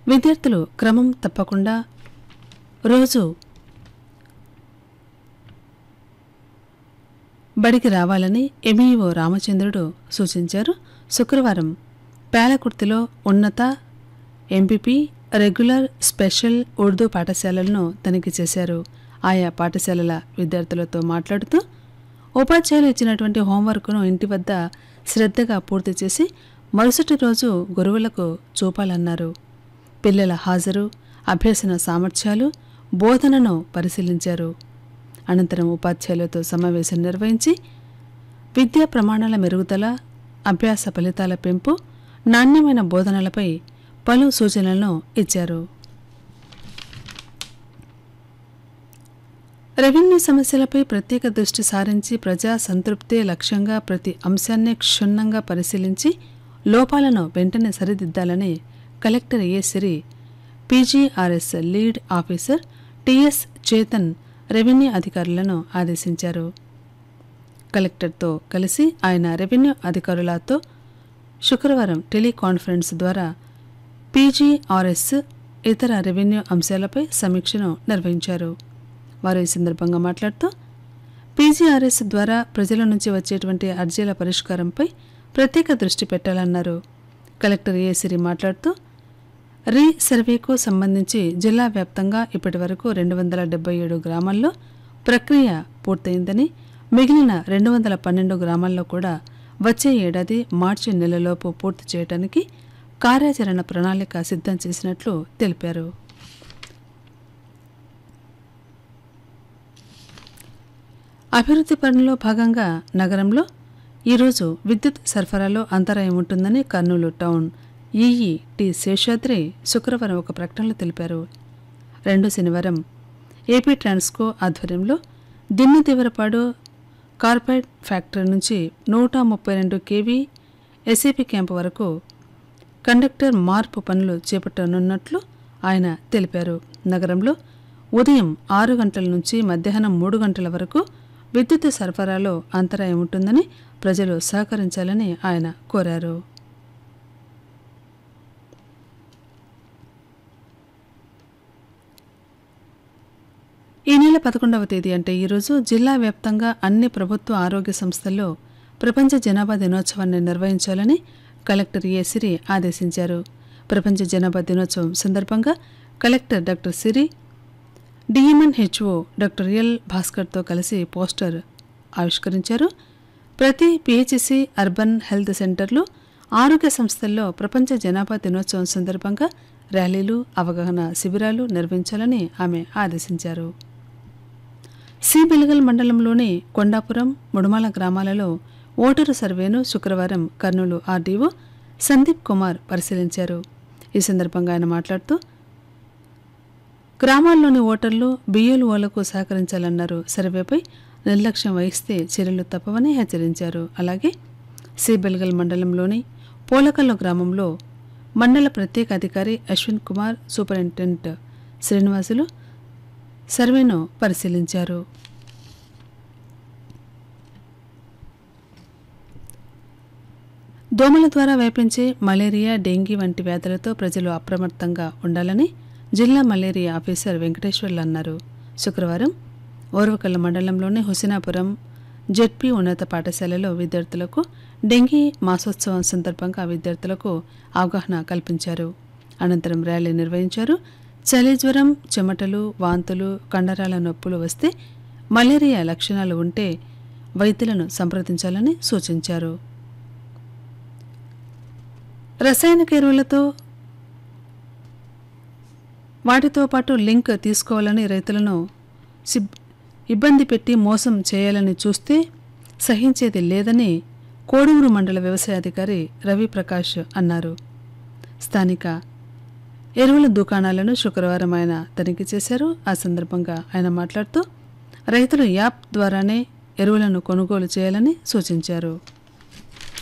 విద్యార్థులు క్రమం తప్పకుండా రోజు బడికి రావాలని ఎంఈఓ రామచంద్రుడు సూచించారు శుక్రవారం పేలకుర్తిలో ఉన్నత ఎంపీపీ రెగ్యులర్ స్పెషల్ ఉర్దూ పాఠశాలలను తనిఖీ చేశారు ఆయా పాఠశాలల విద్యార్థులతో మాట్లాడుతూ ఉపాధ్యాయులు ఇచ్చినటువంటి హోంవర్క్ను ఇంటి వద్ద శ్రద్ధగా పూర్తి చేసి మరుసటి రోజు గురువులకు చూపాలన్నారు పిల్లల హాజరు అభ్యసన సామర్థ్యాలు బోధనను పరిశీలించారు అనంతరం ఉపాధ్యాయులతో సమావేశం నిర్వహించి విద్యా ప్రమాణాల మెరుగుదల అభ్యాస ఫలితాల పెంపు నాణ్యమైన బోధనలపై పలు సూచనలను ఇచ్చారు రెవెన్యూ సమస్యలపై ప్రత్యేక దృష్టి సారించి ప్రజా సంతృప్తే లక్ష్యంగా ప్రతి అంశాన్ని క్షుణ్ణంగా పరిశీలించి లోపాలను వెంటనే సరిదిద్దాలని collector A Siri PGRS lead officer TS Chetan revenue అధికారులను ఆదేశించారు కలెక్టర్తో కలిసి ఆయన రెవెన్యూ అధికారులతో శుక్రవారం టెలికాన్ఫరెన్స్ ద్వారా పీజీఆర్ఎస్ ఇతర రెవెన్యూ అంశాలపై సమీక్షను నిర్వహించారు వారు ఈ సందర్భంగా మాట్లాడుతూ పీజీఆర్ఎస్ ద్వారా ప్రజల నుంచి వచ్చేటువంటి అర్జీల పరిష్కారంపై ప్రత్యేక దృష్టి పెట్టాలన్నారు కలెక్టర్ ఏ సిరి మాట్లాడుతూ రీ సర్వేకు సంబంధించి జిల్లా వ్యాప్తంగా ఇప్పటి వరకు రెండు వందల డెబ్బై ఏడు గ్రామాల్లో ప్రక్రియ పూర్తయిందని మిగిలిన రెండు వందల పన్నెండు గ్రామాల్లో కూడా వచ్చే ఏడాది మార్చి నెలలోపు పూర్తి చేయడానికి కార్యాచరణ ప్రణాళిక సిద్ధం చేసినట్లు తెలిపారు అభివృద్ధి పనుల్లో భాగంగా నగరంలో ఈరోజు విద్యుత్ సరఫరాలో అంతరాయం ఉంటుందని Kurnool town EE T Seshadri శుక్రవారం ఒక ప్రకటనలో తెలిపారు రెండు శనివారం ఏపీ ట్రాన్స్కో ఆధ్వర్యంలో దిన్ని దేవరపాడు కార్పొరేట్ ఫ్యాక్టరీ నుంచి నూట ముప్పై రెండు కేవీ ఎస్ఏపీ క్యాంపు వరకు కండక్టర్ మార్పు పనులు చేపట్టనున్నట్లు ఆయన తెలిపారు నగరంలో ఉదయం ఆరు గంటల నుంచి మధ్యాహ్నం మూడు గంటల వరకు విద్యుత్ సరఫరాలో అంతరాయం ఉంటుందని ప్రజలు సహకరించాలని ఆయన కోరారు ఈ నెల పదకొండవ తేదీ అంటే ఈరోజు జిల్లా వ్యాప్తంగా అన్ని ప్రభుత్వ ఆరోగ్య సంస్థల్లో ప్రపంచ జనాభా దినోత్సవాన్ని నిర్వహించాలని కలెక్టర్ ఏ సిరి ఆదేశించారు ప్రపంచ జనాభా దినోత్సవం సందర్భంగా collector doctor Siri DM and HO doctor L భాస్కర్తో కలిసి పోస్టర్ ఆవిష్కరించారు ప్రతి పిహెచ్సి అర్బన్ హెల్త్ సెంటర్లు ఆరోగ్య సంస్థల్లో ప్రపంచ జనాభా దినోత్సవం సందర్భంగా ర్యాలీలు అవగాహన శిబిరాలు నిర్వహించాలని ఆమె ఆదేశించారు సి బిలగల్ మండలంలోని కొండాపురం ముడుమాల గ్రామాలలో ఓటరు సర్వేను శుక్రవారం కర్నూలు ఆర్డీఓ సందీప్ కుమార్ పరిశీలించారు ఈ సందర్భంగా ఆయన మాట్లాడుతూ గ్రామాల్లోని ఓటర్లు బియ్యూలుఓలకు సహకరించాలన్నారు సర్వేపై నిర్లక్ష్యం వహిస్తే చర్యలు తప్పవని హెచ్చరించారు అలాగే సిబెల్గల్ మండలంలోని పోలకల్లు గ్రామంలో మండల ప్రత్యేక అధికారి అశ్విన్ కుమార్ సూపరింటెండెంట్ శ్రీనివాసులు సర్వేను పరిశీలించారు దోమల ద్వారా వ్యాపించే మలేరియా డెంగీ వంటి వ్యాధులతో ప్రజలు అప్రమత్తంగా ఉండాలని జిల్లా మలేరియా ఆఫీసర్ వెంకటేశ్వర్లు అన్నారు శుక్రవారం ఓర్వకల్ల మండలంలోని హుసినాపురం జెడ్పీ ఉన్నత పాఠశాలలో విద్యార్థులకు డెంగీ మాసోత్సవం సందర్భంగా విద్యార్థులకు అవగాహన కల్పించారు అనంతరం ర్యాలీ నిర్వహించారు చలి జ్వరం చెమటలు వాంతులు కండరాల నొప్పులు వస్తే మలేరియా లక్షణాలు ఉంటే వైద్యులను సంప్రదించాలని సూచించారు రసాయనిక ఎరువులతో వాటితో పాటు లింక్ తీసుకోవాలని రైతులను సిబ్ ఇబ్బంది పెట్టి మోసం చేయాలని చూస్తే సహించేది లేదని కోడూరు మండల వ్యవసాయ అధికారి రవి ప్రకాష్ అన్నారు స్థానిక ఎరువుల దుకాణాలను శుక్రవారం ఆయన తనిఖీ చేశారు ఆ సందర్భంగా ఆయన మాట్లాడుతూ రైతులు యాప్ ద్వారానే ఎరువులను కొనుగోలు చేయాలని సూచించారు